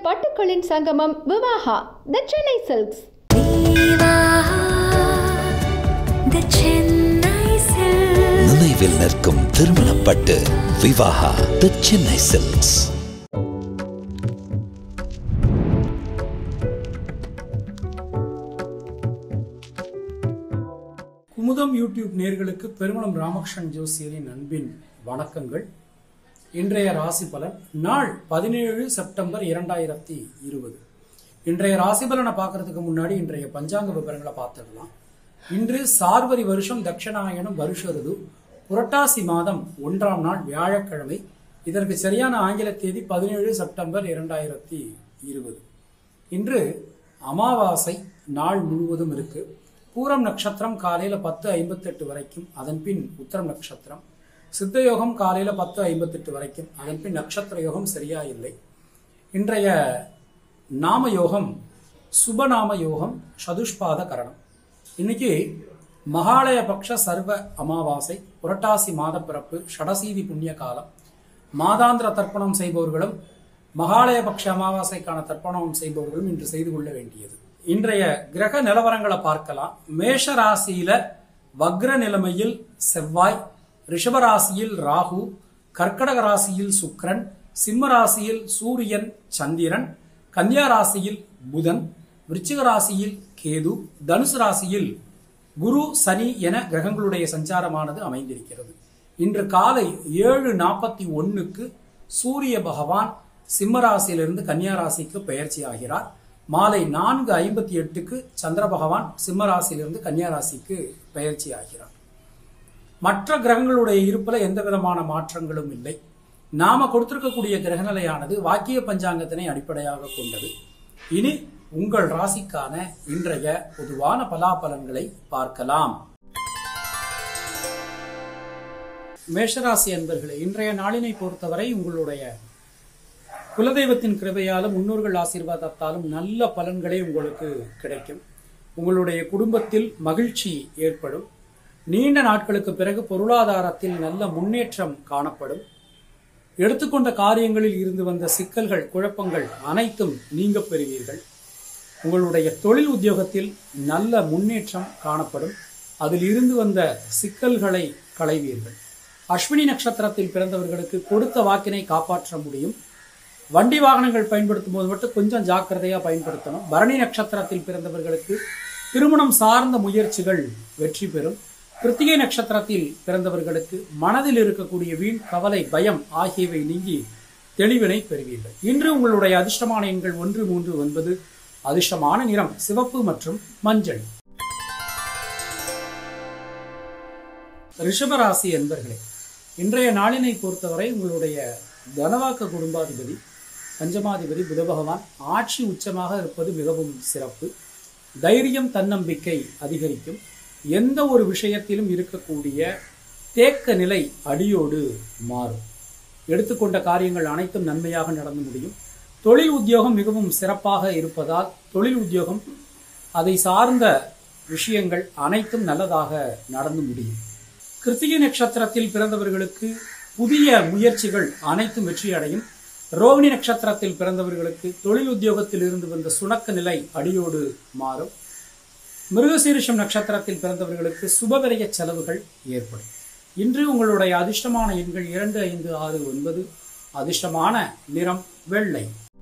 பட்டுக்களின் சங்கமம் Vivaha the Chennai Silks Viva the Chennai Silks. நினைவில் நிற்கும் திருமணப்பட்டு Vivaha the Chennai Silks Kumudam YouTube நேர்களுக்கு பெருமளம் ராமகிருஷ்ணன் ஜோசியரின் அன்பின் வணக்கங்கள் இன்றைய ராசி பலன் நாள் பதினேழு செப்டம்பர் இரண்டாயிரத்தி இருபது இன்றைய ராசி பலனை பார்க்கறதுக்கு முன்னாடி இன்றைய பஞ்சாங்க விவரங்களை பார்த்துடலாம் இன்று சார்வரி வருஷம் தட்சிணாயனம் வருஷ ருது புரட்டாசி மாதம் ஒன்றாம் நாள் வியாழக்கிழமை இதற்கு சரியான ஆங்கில தேதி பதினேழு செப்டம்பர் இரண்டாயிரத்தி இருபது இன்று அமாவாசை நாள் முழுவதும் இருக்கு பூரம் நட்சத்திரம் காலையில பத்து ஐம்பத்தெட்டு வரைக்கும் அதன் பின் உத்தரம் நட்சத்திரம் சித்த யோகம் காலையில பத்து ஐம்பத்தெட்டு வரைக்கும் அதன் பின் நட்சத்திர யோகம் சரியா இல்லை இன்றைய நாம யோகம் சுபநாம யோகம் சதுஷ்பாத கரணம் இன்னைக்கு மகாலய பக்ஷ சர்வ அமாவாசை புரட்டாசி மாத பிறப்பு ஷடசீதி புண்ணிய காலம் மாதாந்திர தர்ப்பணம் செய்பவர்களும் மகாலய பக்ஷ அமாவாசைக்கான தர்ப்பணம் செய்பவர்களும் இன்று செய்து கொள்ள வேண்டியது இன்றைய கிரக நிலவரங்களை பார்க்கலாம் மேஷ ராசியில வக்ர நிலைமையில் செவ்வாய் ரிஷப ராசியில் ராகு கர்க்கடக ராசியில் சுக்கிரன் சிம்ம ராசியில் சூரியன் சந்திரன் கன்னியா ராசியில் புதன் விருச்சிக ராசியில் கேது தனுசு ராசியில் குரு சனி என கிரகங்களுடைய சஞ்சாரமானது அமைந்திருக்கிறது இன்று காலை ஏழு நாற்பத்தி ஒன்னுக்கு சூரிய பகவான் சிம்ம ராசியிலிருந்து கன்னியா ராசிக்கு பெயர்ச்சி ஆகிறார் மாலை நான்கு ஐம்பத்தி எட்டுக்கு சந்திர பகவான் சிம்ம ராசியிலிருந்து கன்னியா ராசிக்கு பெயர்ச்சி ஆகிறார் மற்ற கிரகங்களுடைய இருப்புல எந்த விதமான மாற்றங்களும் இல்லை நாம கொடுத்திருக்கக்கூடிய கிரகநிலையானது வாக்கிய பஞ்சாங்கத்தினை அடிப்படையாக கொண்டது இனி உங்கள் ராசிக்கான இன்றைய பொதுவான பலாபலன்களை பார்க்கலாம் மேஷராசி அன்பர்களே இன்றைய நாளினை பொறுத்தவரை உங்களுடைய குலதெய்வத்தின் கிருபையாலும் முன்னோர்கள் ஆசீர்வாதத்தாலும் நல்ல பலன்களே உங்களுக்கு கிடைக்கும் உங்களுடைய குடும்பத்தில் மகிழ்ச்சி ஏற்படும் நீண்ட நாட்களுக்கு பிறகு பொருளாதாரத்தில் நல்ல முன்னேற்றம் காணப்படும் எடுத்துக்கொண்ட காரியங்களில் இருந்து வந்த சிக்கல்கள் குழப்பங்கள் அனைத்தும் நீங்க பெறுவீர்கள் உங்களுடைய தொழில் உத்தியோகத்தில் நல்ல முன்னேற்றம் காணப்படும் அதில் இருந்து வந்த சிக்கல்களை களைவீர்கள் அஸ்வினி நட்சத்திரத்தில் பிறந்தவர்களுக்கு கொடுத்த வாக்கினை காப்பாற்ற முடியும் வண்டி வாகனங்கள் பயன்படுத்தும் போது மட்டும் கொஞ்சம் ஜாக்கிரதையா பயன்படுத்தணும் பரணி நட்சத்திரத்தில் பிறந்தவர்களுக்கு திருமணம் சார்ந்த முயற்சிகள் வெற்றி பெறும் கிருத்திகை நட்சத்திரத்தில் பிறந்தவர்களுக்கு மனதில் இருக்கக்கூடிய வீண் கவலை பயம் ஆகியவை நீங்கி தெளிவினை பெறுவீர்கள் இன்று உங்களுடைய அதிர்ஷ்டமான எண்கள் ஒன்று மூன்று ஒன்பது அதிர்ஷ்டமான நிறம் சிவப்பு மற்றும் மஞ்சள் ரிஷபராசி என்பர்களே இன்றைய நாளினை பொறுத்தவரை உங்களுடைய தனவாக்க குடும்பாதிபதி பஞ்சமாதிபதி புத பகவான் ஆட்சி உச்சமாக இருப்பது மிகவும் சிறப்பு தைரியம் தன்னம்பிக்கை அதிகரிக்கும் எந்த ஒரு விஷயத்திலும் இருக்கக்கூடிய தேக்க நிலை அடியோடு மாறும் எடுத்துக்கொண்ட காரியங்கள் அனைத்தும் நன்மையாக நடந்து முடியும் தொழில் உத்தியோகம் மிகவும் சிறப்பாக இருப்பதால் தொழில் உத்தியோகம் அதை சார்ந்த விஷயங்கள் அனைத்தும் நல்லதாக நடந்து முடியும் கிருத்திகை நட்சத்திரத்தில் பிறந்தவர்களுக்கு புதிய முயற்சிகள் அனைத்தும் வெற்றி அடையும் ரோகிணி நட்சத்திரத்தில் பிறந்தவர்களுக்கு தொழில் உத்தியோகத்தில் இருந்து வந்த சுணக்க நிலை அடியோடு மாறும் மிருகசீரிஷம் நட்சத்திரத்தில் பிறந்தவர்களுக்கு சுபவிரய செலவுகள் ஏற்படும் இன்று உங்களுடைய அதிர்ஷ்டமான எண்கள் இரண்டு ஐந்து ஆறு ஒன்பது அதிர்ஷ்டமான நிறம் வெள்ளை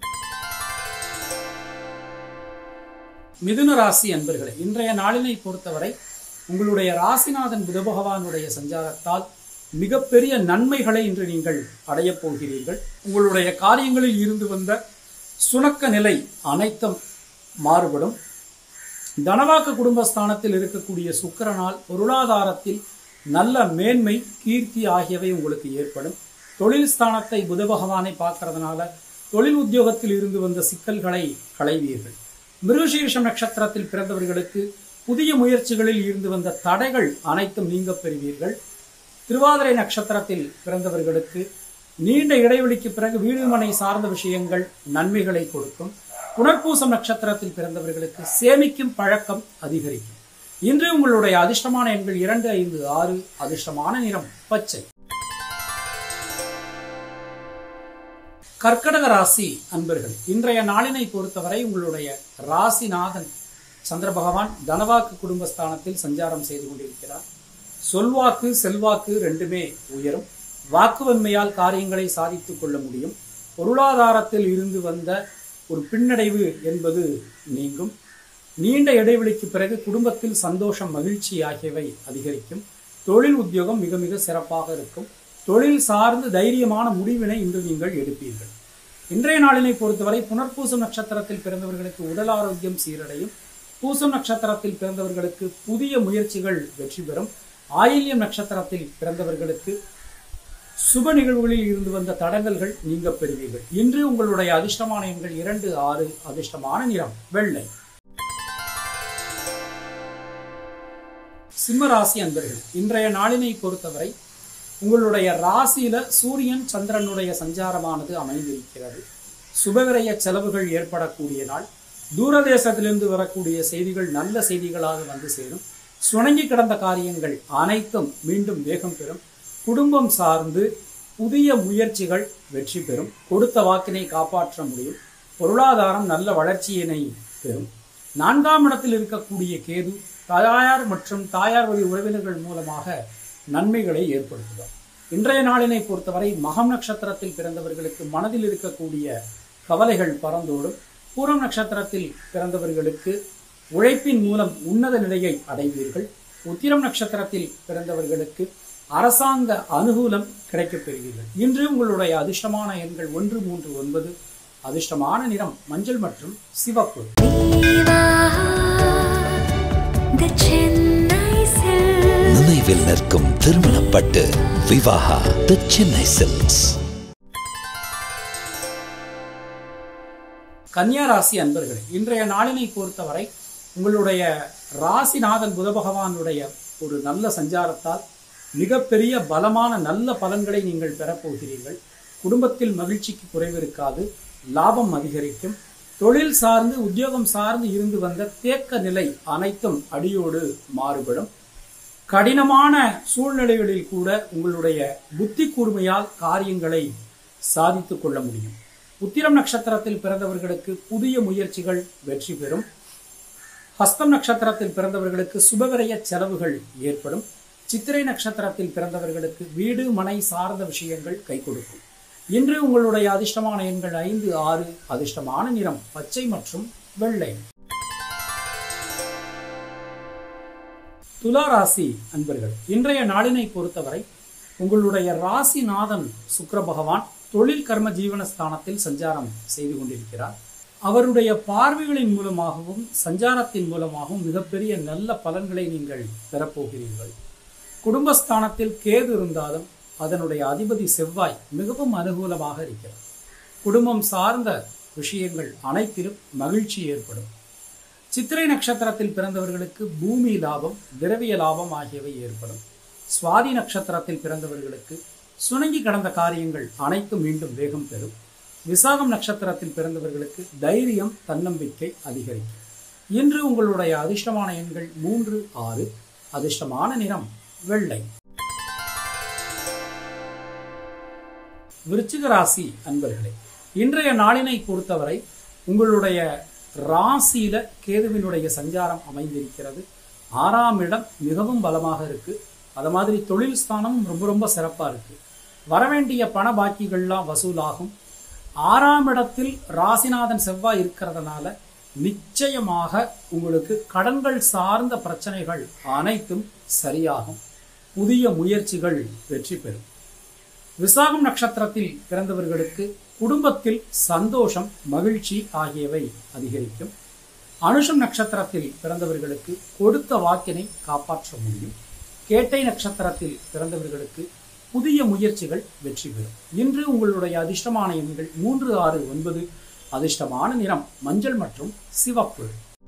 மிதுன ராசி அன்பர்களே இன்றைய நாளினை பொறுத்தவரை உங்களுடைய ராசிநாதன் புத பகவானுடைய சஞ்சாரத்தால் மிகப்பெரிய நன்மைகளை இன்று நீங்கள் அடையப் போகிறீர்கள் உங்களுடைய காரியங்களில் இருந்து வந்த சுணக்க நிலை அனைத்தும் மாறுபடும் தனவாக்க குடும்பஸ்தானத்தில் இருக்கக்கூடிய சுக்கிரனால் பொருளாதாரத்தில் நல்ல மேன்மை கீர்த்தி ஆகியவை உங்களுக்கு ஏற்படும் தொழில் ஸ்தானத்தை புத பகவானை பார்க்கறதுனால தொழில் உத்தியோகத்தில் இருந்து வந்த சிக்கல்களை களைவீர்கள் மிருகசீரிஷம் நட்சத்திரத்தில் பிறந்தவர்களுக்கு புதிய முயற்சிகளில் இருந்து வந்த தடைகள் அனைத்தும் நீங்க பெறுவீர்கள் திருவாதிரை நட்சத்திரத்தில் பிறந்தவர்களுக்கு நீண்ட இடைவெளிக்கு பிறகு வீடு மனை சார்ந்த விஷயங்கள் நன்மைகளை கொடுக்கும் புனர்பூசம் நட்சத்திரத்தில் பிறந்தவர்களுக்கு சேமிக்கும் பழக்கம் அதிகரிக்கும் இன்று உங்களுடைய அதிர்ஷ்டமான எண்கள் இரண்டு ஐந்து ஆறு அதிர்ஷ்டமான நிறம் பச்சை கர்க்கடக ராசி அன்பர்கள் இன்றைய நாளினை பொறுத்தவரை உங்களுடைய ராசிநாதன் சந்திர பகவான் தனவாக்கு குடும்பஸ்தானத்தில் சஞ்சாரம் செய்து கொண்டிருக்கிறார் சொல்வாக்கு செல்வாக்கு ரெண்டுமே உயரும் வாக்குவன்மையால் காரியங்களை சாதித்துக் கொள்ள முடியும் பொருளாதாரத்தில் இருந்து வந்த ஒரு பின்னடைவு என்பது நீங்கும் நீண்ட இடைவெளிக்கு பிறகு குடும்பத்தில் சந்தோஷம் மகிழ்ச்சி ஆகியவை அதிகரிக்கும் தொழில் உத்தியோகம் மிக மிக சிறப்பாக இருக்கும் தொழில் சார்ந்து தைரியமான முடிவினை இன்று நீங்கள் எடுப்பீர்கள் இன்றைய நாளினை பொறுத்தவரை புனர்பூசம் நட்சத்திரத்தில் பிறந்தவர்களுக்கு உடல் ஆரோக்கியம் சீரடையும் பூசம் நட்சத்திரத்தில் பிறந்தவர்களுக்கு புதிய முயற்சிகள் வெற்றி பெறும் ஆயில்யம் நட்சத்திரத்தில் பிறந்தவர்களுக்கு சுப நிகழ்வுகளில் இருந்து வந்த தடங்கல்கள் நீங்க பெறுவீர்கள் இன்று உங்களுடைய அதிர்ஷ்டமான எண்கள் இரண்டு ஆறு அதிர்ஷ்டமான நிறம் வெள்ளை சிம்ம ராசி அன்பர்கள் இன்றைய நாளினை பொறுத்தவரை உங்களுடைய ராசியில சூரியன் சந்திரனுடைய சஞ்சாரமானது அமைந்திருக்கிறது சுபவிரய செலவுகள் ஏற்படக்கூடிய நாள் தூரதேசத்திலிருந்து வரக்கூடிய செய்திகள் நல்ல செய்திகளாக வந்து சேரும் சுணங்கி கிடந்த காரியங்கள் அனைத்தும் மீண்டும் வேகம் பெறும் குடும்பம் சார்ந்து புதிய முயற்சிகள் வெற்றி பெறும் கொடுத்த வாக்கினை காப்பாற்ற முடியும் பொருளாதாரம் நல்ல வளர்ச்சியினை பெறும் நான்காம் இடத்தில் இருக்கக்கூடிய கேது தாயார் மற்றும் தாயார் வழி உறவினர்கள் மூலமாக நன்மைகளை ஏற்படுத்துவார் இன்றைய நாளினை பொறுத்தவரை மகம் நட்சத்திரத்தில் பிறந்தவர்களுக்கு மனதில் இருக்கக்கூடிய கவலைகள் பறந்தோடும் பூரம் நட்சத்திரத்தில் பிறந்தவர்களுக்கு உழைப்பின் மூலம் உன்னத நிலையை அடைவீர்கள் உத்திரம் நட்சத்திரத்தில் பிறந்தவர்களுக்கு அரசாங்க அனுகூலம் கிடைக்கப் பெறுவீர்கள் இன்று உங்களுடைய அதிர்ஷ்டமான எண்கள் ஒன்று மூன்று ஒன்பது அதிர்ஷ்டமான நிறம் மஞ்சள் மற்றும் சிவப்பு Viva the Chennai Silks. நினைவில் நிற்கும் திருமணப்பட்டு விவாகா தி சென்னை சில்க்ஸ் கன்னியா ராசி அன்பர்களே இன்றைய நாளினை பொறுத்தவரை உங்களுடைய ராசிநாதன் புத பகவானுடைய ஒரு நல்ல சஞ்சாரத்தால் மிகப்பெரிய பலமான நல்ல பலன்களை நீங்கள் பெறப்போகிறீர்கள் குடும்பத்தில் மகிழ்ச்சிக்கு குறைவு இருக்காது லாபம் அதிகரிக்கும் தொழில் சார்ந்து உத்தியோகம் சார்ந்து இருந்து வந்த தேக்க நிலை அனைத்தும் அடியோடு மாறுபடும் கடினமான சூழ்நிலைகளில் கூட உங்களுடைய புத்தி கூர்மையால் காரியங்களை சாதித்துக் கொள்ள முடியும் உத்திரம் நட்சத்திரத்தில் பிறந்தவர்களுக்கு புதிய முயற்சிகள் வெற்றி பெறும் ஹஸ்தம் நட்சத்திரத்தில் பிறந்தவர்களுக்கு சுபவிரய செலவுகள் ஏற்படும் சித்திரை நட்சத்திரத்தில் பிறந்தவர்களுக்கு வீடு மனை சார்ந்த விஷயங்கள் கை கொடுக்கும் இன்று உங்களுடைய அதிர்ஷ்டமான எண்கள் ஐந்து ஆறு அதிர்ஷ்டமான நிறம் பச்சை மற்றும் வெள்ளை துலா ராசி அன்பர்கள் இன்றைய நாளினை பொறுத்தவரை உங்களுடைய ராசிநாதன் சுக்கிர பகவான் தொழில் கர்ம ஜீவனஸ்தானத்தில் சஞ்சாரம் செய்து கொண்டிருக்கிறார் அவருடைய பார்வைகளின் மூலமாகவும் சஞ்சாரத்தின் மூலமாகவும் மிகப்பெரிய நல்ல பலன்களை நீங்கள் பெறப்போகிறீர்கள் குடும்பஸ்தானத்தில் கேது இருந்தாலும் அதனுடைய அதிபதி செவ்வாய் மிகவும் அனுகூலமாக இருக்கிறார் குடும்பம் சார்ந்த விஷயங்கள் அனைத்திலும் மகிழ்ச்சி ஏற்படும் சித்திரை நட்சத்திரத்தில் பிறந்தவர்களுக்கு பூமி லாபம் திரவிய லாபம் ஆகியவை ஏற்படும் சுவாதி நட்சத்திரத்தில் பிறந்தவர்களுக்கு சுணங்கி கடந்த காரியங்கள் அனைத்தும் மீண்டும் வேகம் பெறும் விசாகம் நட்சத்திரத்தில் பிறந்தவர்களுக்கு தைரியம் தன்னம்பிக்கை அதிகரிக்கும் இன்று உங்களுடைய அதிர்ஷ்டமான எண்கள் மூன்று ஆறு அதிர்ஷ்டமான நிறம் வெள்ளை விருச்சிக ராசி அன்பர்களே இன்றைய நாளினை பொறுத்தவரை உங்களுடைய ராசியில கேதுவினுடைய சஞ்சாரம் அமைந்திருக்கிறது ஆறாம் இடம் மிகவும் பலமாக இருக்கு அது மாதிரி தொழில் ஸ்தானமும் ரொம்ப ரொம்ப சிறப்பா இருக்கு வரவேண்டிய பண பாக்கிகள்லாம் வசூலாகும் ஆறாம் இடத்தில் ராசிநாதன் செவ்வாய் இருக்கிறதுனால நிச்சயமாக உங்களுக்கு கடன்கள் சார்ந்த பிரச்சனைகள் அனைத்தும் சரியாகும் புதிய முயற்சிகள் வெற்றி பெறும் விசாகம் நட்சத்திரத்தில் பிறந்தவர்களுக்கு குடும்பத்தில் சந்தோஷம் மகிழ்ச்சி ஆகியவை அதிகரிக்கும் அனுஷம் நட்சத்திரத்தில் பிறந்தவர்களுக்கு கொடுத்த வாக்கினை காப்பாற்ற முடியும் கேட்டை நட்சத்திரத்தில் பிறந்தவர்களுக்கு புதிய முயற்சிகள் வெற்றி பெறும் இன்று உங்களுடைய அதிர்ஷ்டமான எண்கள் மூன்று ஆறு ஒன்பது அதிர்ஷ்டமான நிறம் மஞ்சள் மற்றும் சிவப்பு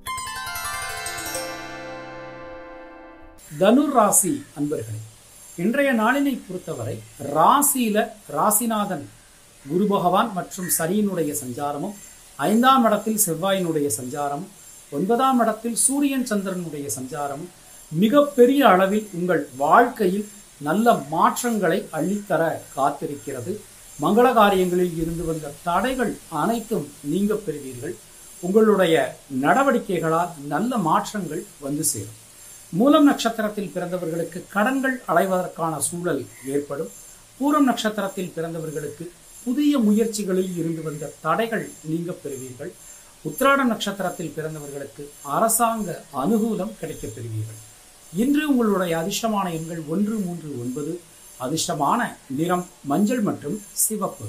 தனுர் ராசி அன்பர்களே இன்றைய நாளினை பொறுத்தவரை ராசியில ராசிநாதன் குரு பகவான் மற்றும் சனியினுடைய சஞ்சாரமும் ஐந்தாம் இடத்தில் செவ்வாயினுடைய சஞ்சாரமும் ஒன்பதாம் இடத்தில் சூரியன் சந்திரனுடைய சஞ்சாரமும் மிகப்பெரிய அளவில் உங்கள் வாழ்க்கையில் நல்ல மாற்றங்களை அள்ளித்தர காத்திருக்கிறது மங்கள காரியங்களில் இருந்து வந்த தடைகள் அனைத்தும் நீங்க பெறுவீர்கள் உங்களுடைய நடவடிக்கைகளால் நல்ல மாற்றங்கள் வந்து சேரும் மூலம் நட்சத்திரத்தில் பிறந்தவர்களுக்கு கடன்கள் அடைவதற்கான சூழல் ஏற்படும் பூரம் நட்சத்திரத்தில் பிறந்தவர்களுக்கு புதிய முயற்சிகளில் இருந்து வந்த தடைகள் நீங்க பெறுவீர்கள் உத்திராடம் நட்சத்திரத்தில் பிறந்தவர்களுக்கு அரசாங்க அனுகூலம் கிடைக்கப் பெறுவீர்கள் இன்று உங்களுடைய அதிர்ஷ்டமான எண்கள் ஒன்று மூன்று ஒன்பது அதிர்ஷ்டமான நிறம் மஞ்சள் மற்றும் சிவப்பு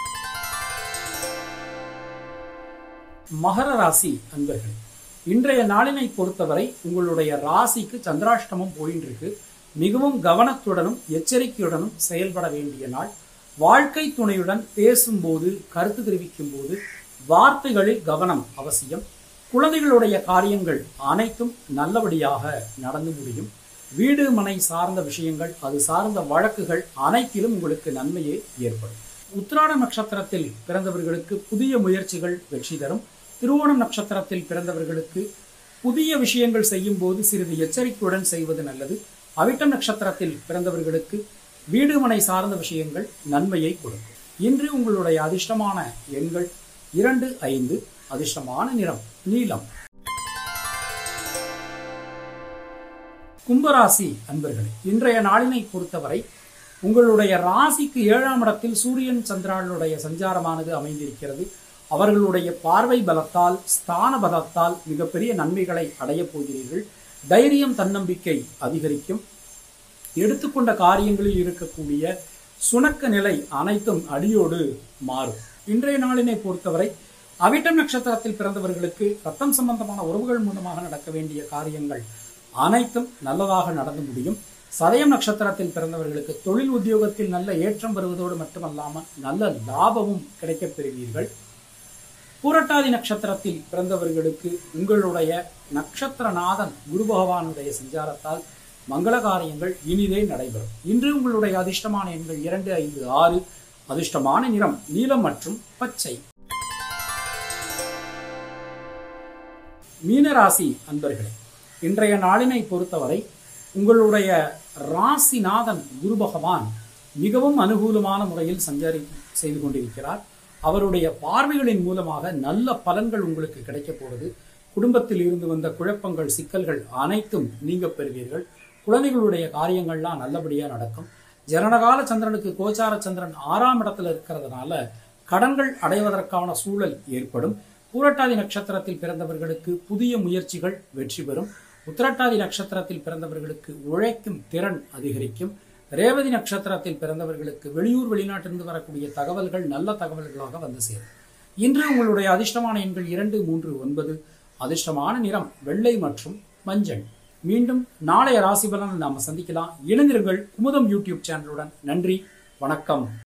மகர ராசி அன்பர்கள் இன்றைய நாளினை பொறுத்தவரை உங்களுடைய ராசிக்கு சந்திராஷ்டமம் போயின்னு இருக்கு மிகவும் கவனத்துடனும் எச்சரிக்கையுடனும் செயல்பட வேண்டிய நாள் வாழ்க்கை துணையுடன் பேசும்போது கருத்து தெரிவிக்கும் போது வார்த்தைகளில் கவனம் அவசியம் குழந்தைகளுடைய காரியங்கள் அனைத்தும் நல்லபடியாக நடந்து முடியும் வீடு மனை சார்ந்த விஷயங்கள் அது சார்ந்த வழக்குகள் அனைத்திலும் உங்களுக்கு நன்மையே ஏற்படும் உத்திராட நட்சத்திரத்தில் பிறந்தவர்களுக்கு புதிய முயற்சிகள் வெற்றி தரும் திருவோணம் நட்சத்திரத்தில் பிறந்தவர்களுக்கு புதிய விஷயங்கள் செய்யும் போது சிறிது எச்சரிக்கையுடன் செய்வது நல்லது அவிட்டம் நட்சத்திரத்தில் பிறந்தவர்களுக்கு வீடு மனை சார்ந்த விஷயங்கள் நன்மையை கொடுக்கும் இன்று உங்களுடைய அதிர்ஷ்டமான எண்கள் இரண்டு ஐந்து அதிர்ஷ்டமான நிறம் நீலம் கும்பராசி அன்பர்களே இன்றைய நாளினை பொறுத்தவரை உங்களுடைய ராசிக்கு ஏழாம் இடத்தில் சூரியன் சந்திராளுடைய சஞ்சாரமானது அமைந்திருக்கிறது அவர்களுடைய பார்வை பலத்தால் ஸ்தான பலத்தால் மிகப்பெரிய நன்மைகளை அடையப் போகிறீர்கள் தைரியம் தன்னம்பிக்கை அதிகரிக்கும் எடுத்துக்கொண்ட காரியங்களில் இருக்கக்கூடிய சுணக்க நிலை அனைத்தும் அடியோடு மாறும் இன்றைய நாளினை பொறுத்தவரை அவிட்டம் நட்சத்திரத்தில் பிறந்தவர்களுக்கு ரத்தம் சம்பந்தமான உறவுகள் மூலமாக நடக்க வேண்டிய காரியங்கள் அனைத்தும் நல்லதாக நடந்து முடியும் சதயம் நட்சத்திரத்தில் பிறந்தவர்களுக்கு தொழில் உத்தியோகத்தில் நல்ல ஏற்றம் வருவதோடு மட்டுமல்லாமல் நல்ல லாபமும் கிடைக்கப் பெறுவீர்கள் பூரட்டாதி நட்சத்திரத்தில் பிறந்தவர்களுக்கு உங்களுடைய நட்சத்திரநாதன் குரு பகவானுடைய சஞ்சாரத்தால் மங்கள காரியங்கள் இனிதே நடைபெறும் இன்று உங்களுடைய அதிர்ஷ்டமான எண்கள் இரண்டு ஐந்து ஆறு அதிர்ஷ்டமான நிறம் நீலம் மற்றும் பச்சை மீனராசி அன்பர்களே இன்றைய நாளினை பொறுத்தவரை உங்களுடைய ராசிநாதன் குரு பகவான் மிகவும் அனுகூலமான முறையில் சஞ்சாரி செய்து கொண்டிருக்கிறார் அவருடைய பார்வைகளின் மூலமாக நல்ல பலன்கள் உங்களுக்கு கிடைக்க போகிறது குடும்பத்தில் இருந்து வந்த குழப்பங்கள் சிக்கல்கள் அனைத்தும் நீங்க பெறுவீர்கள் குழந்தைகளுடைய காரியங்கள்லாம் நல்லபடியா நடக்கும் ஜனனகால சந்திரனுக்கு கோச்சார சந்திரன் ஆறாம் இடத்துல இருக்கிறதுனால கடன்கள் அடைவதற்கான சூழல் ஏற்படும் பூரட்டாதி நட்சத்திரத்தில் பிறந்தவர்களுக்கு புதிய முயற்சிகள் வெற்றி பெறும் உத்திரட்டாதி நட்சத்திரத்தில் பிறந்தவர்களுக்கு உழைக்கும் திறன் அதிகரிக்கும் ரேவதி நட்சத்திரத்தில் பிறந்தவர்களுக்கு வெளியூர் வெளிநாட்டிலிருந்து வரக்கூடிய தகவல்கள் நல்ல தகவல்களாக வந்து சேரும் இன்று உங்களுடைய அதிர்ஷ்டமான எண்கள் இரண்டு மூன்று ஒன்பது அதிர்ஷ்டமான நிறம் வெள்ளை மற்றும் மஞ்சள் மீண்டும் நாளைய ராசி பலனில் நாம சந்திக்கலாம் இணைந்திருங்கள் குமுதம் யூடியூப் சேனலுடன் நன்றி வணக்கம்